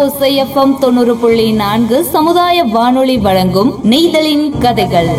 ஓசைஎஃப்எம் தொண்ணூறு புள்ளி நான்கு சமுதாய வானொலி வழங்கும் நெய்தலின் கதைகள்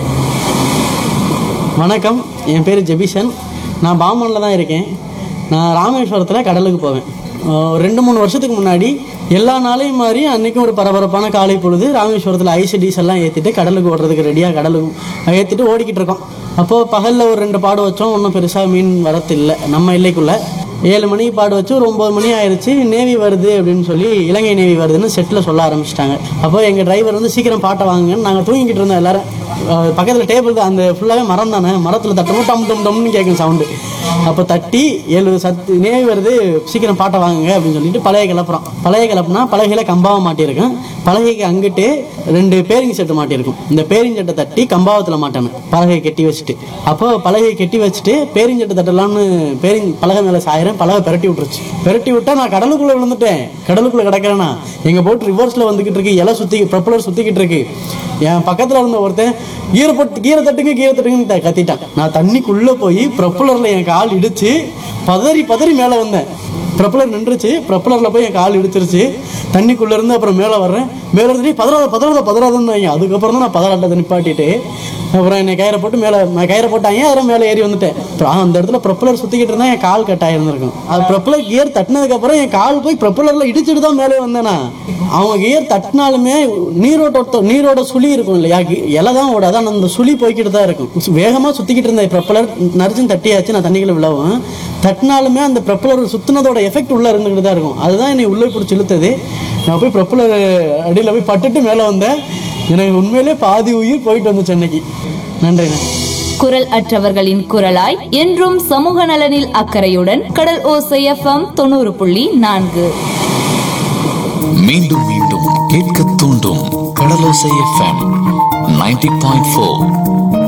வணக்கம் என் பேர் ஜெபிசன் நான் பாம்பனில் தான் இருக்கேன் நான் ராமேஸ்வரத்தில் கடலுக்கு போவேன் அஹ் ஒரு ரெண்டு மூணு வருஷத்துக்கு முன்னாடி எல்லா நாளையும் மாதிரி அன்றைக்கும் ஒரு பரபரப்பான காலை பொழுது ராமேஸ்வரத்தில் ஐசிடிஸ் எல்லாம் ஏற்றிட்டு கடலுக்கு ஓடுறதுக்கு ரெடியாக கடலுக்கு ஏற்றிட்டு ஓடிக்கிட்டு இருக்கோம் அப்போது பகலில் ஒரு ரெண்டு பாடு வச்சோம் ஒன்றும் பெருசாக மீன் வரத்து இல்லை நம்ம எல்லைக்குள்ளே ஏழு மணிக்கு பாடு வச்சு ஒரு ஒம்பது மணி ஆயிடுச்சு நேவி வருது அப்படின்னு சொல்லி இலங்கை நேவி வருதுன்னு செட்டில் சொல்ல ஆரம்பிச்சிட்டாங்க அப்போ எங்கள் டிரைவர் வந்து சீக்கிரம் பாட்டை வாங்குங்கன்னு நாங்கள் தூங்கிக்கிட்டு இருந்தோம் எல்லாரும் பக்கத்தில் டேபிள் தான் அந்த ஃபுல்லாகவே மரம் தானே மரத்தில் தட்டணும் டம் டம் டம்னு கேட்கும் சவுண்டு அப்போ தட்டி ஏழு சத்து நேவி வருது சீக்கிரம் பாட்டை வாங்குங்க அப்படின்னு சொல்லிட்டு பழைய கிளப்புறோம் பழைய கிளப்புனா பலகையில் கம்பாவை மாட்டியிருக்கேன் பலகைக்கு அங்கிட்டு ரெண்டு பேரிங் செட்டு மாட்டியிருக்கும் இந்த பேரிங் செட்டை தட்டி கம்பாவத்தில் மாட்டேன் பலகையை கட்டி வச்சுட்டு அப்போ பலகையை கட்டி வச்சுட்டு பேரிங் செட்டை தட்டலாம்னு பேரிங் பலகை மேலே சாயிரம் பலகை பெரட்டி விட்டுருச்சு பெரட்டி விட்டா நான் கடலுக்குள்ளே விழுந்துட்டேன் கடலுக்குள்ளே கிடக்கிறேன்னா எங்கள் போட் ரிவர்ஸில் வந்துக்கிட்டு இருக்கு இலை சுற்றி ப்ரொப்பலர் சுற்றிக்கிட்டு இருக்கு என் பக்கத்தில் இருந்த ஒருத்தன் கீரை போட்டு கீரை தட்டுங்க கீரை தட்டுங்கன்னு த- கத்திட்டான் நான் தண்ணிக்குள்ளே போய் ப்ரொப்பலரில் என் கால் இடிச்சு பதறி பதறி மேலே வந்தேன் ப்ரொப்பலர் நின்றுச்சு ப்ரொப்பலரில் போய் என் கால் இடிச்சிருச்சு தண்ணிக்குள்ளே இருந்து அப்புறம் மேலே வர்றேன் மேலே இருந்து பதறாத பதறாத பதறாதன்னு வைங்க அதுக்கப்புறம் தான் நான் பதறாட்டத்தை நிப்பாட்டிட்டு அப்புறம் என்னை கயிறை போட்டு மேலே நான் கயிறை போட்டாங்க அதில் மேலே ஏறி வந்துட்டேன் அப்புறம் அந்த இடத்துல ப்ரொப்பலர் சுற்றிக்கிட்டு இருந்தால் என் கால் கட் ஆயிருந்திருக்கும் அது ப்ரொப்பலர் கியர் தட்டினதுக்கப்புறம் என் கால் போய் ப்ரொப்பலரில் இடிச்சிட்டு தான் மேலே வந்தேனா அவங்க கியர் தட்டினாலுமே நீரோட்ட நீரோட சுழி இருக்கும் இல்லையா கி- இலை தான் ஓடாது ஆனால் அந்த சுழி போய்கிட்டு தான் இருக்கும் வேகமாக சுற்றிக்கிட்டு இருந்த ப்ரொப்பலர் நரிச்சுன்னு தட்டியாச்சு நான் தண்ணிக்குள்ள விழவும் தட்டினாலுமே அந்த ப்ரொப்பலர் சுற்றினதோட எஃபெக்ட் உள்ளே இருந்துக்கிட்டு தான் இருக்கும் அதுதான் என்னை உள்ளே பிடிச்சி இழுத்தது நான் போய் ப்ரொப்பலர் அடியில் போய் பட்டுட்டு மேலே வந்தேன் எனக்கு உண்மையிலே பாதி உயிர் போயிட்டு வந்து சென்னைக்கு நன்றிண்ணே குரல் அற்றவர்களின் குரலாய் என்றும் சமூக நலனில் அக்கறையுடன் கடல் ஓசைஎஃப்எம் தொண்ணூறு புள்ளி நான்கு மீண்டும் மீண்டும் கேட்க தூண்டும் Kadalosai FM ninety point four